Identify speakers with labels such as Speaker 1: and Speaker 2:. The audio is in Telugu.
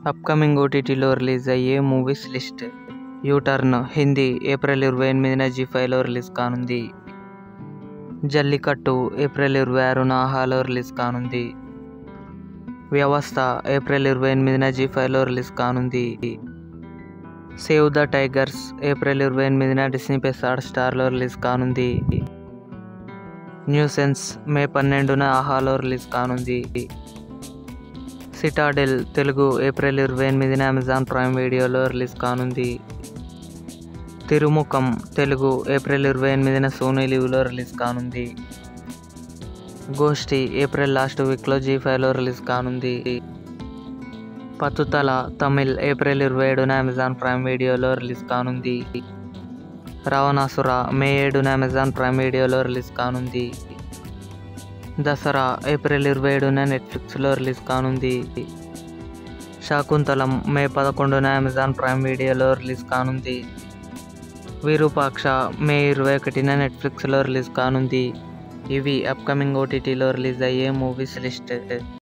Speaker 1: అప్కమింగ్ ఓటీటీలో రిలీజ్ అయ్యే movies list U turn Hindi April ఇరవై ఎనిమిదిన జీ ఫైవ్లో రిలీజ్ కానుంది జల్లికట్టు ఏప్రిల్ ఇరవై ఆరున ఆహాలో రిలీజ్ కానుంది వ్యవస్థ ఏప్రిల్ ఇరవై ఎనిమిదిన జీ ఫైవ్లో రిలీజ్ కానుంది సేవ్ ద టైగర్స్ ఏప్రిల్ ఇరవై ఎనిమిదిన డిస్నీ ప్లస్ హాట్ స్టార్లో రిలీజ్ కానుంది న్యూసెన్స్ మే పన్నెండున ఆహాలో రిలీజ్ కానుంది సిటాడెల్ తెలుగు ఏప్రిల్ ఇరవై ఎనిమిదిన అమెజాన్ ప్రైమ్ వీడియోలో రిలీజ్ కానుంది తిరుముఖం తెలుగు ఏప్రిల్ ఇరవై ఎనిమిదిన సోనీ లీవ్లో రిలీజ్ కానుంది గోష్ఠి ఏప్రిల్ లాస్ట్ వీక్లో జీ ఫైవ్లో రిలీజ్ కానుంది పతుతల తమిళ్ ఏప్రిల్ ఇరవై ఏడున అమెజాన్ ప్రైమ్ వీడియోలో రిలీజ్ కానుంది రావణాసుర మే ఏడున అమెజాన్ ప్రైమ్ వీడియోలో రిలీజ్ కానుంది దసరా ఏప్రిల్ ఇరవై ఏడున నెట్ఫ్లిక్స్లో రిలీజ్ కానుంది శాకుంతలం మే పదకొండున అమెజాన్ ప్రైమ్ వీడియోలో రిలీజ్ కానుంది విరూపాక్ష మే ఇరవై ఒకటిన నెట్ఫ్లిక్స్లో రిలీజ్ కానుంది ఇవి అప్కమింగ్ ఓటీటీలో రిలీజ్ అయ్యే మూవీస్ లిస్ట్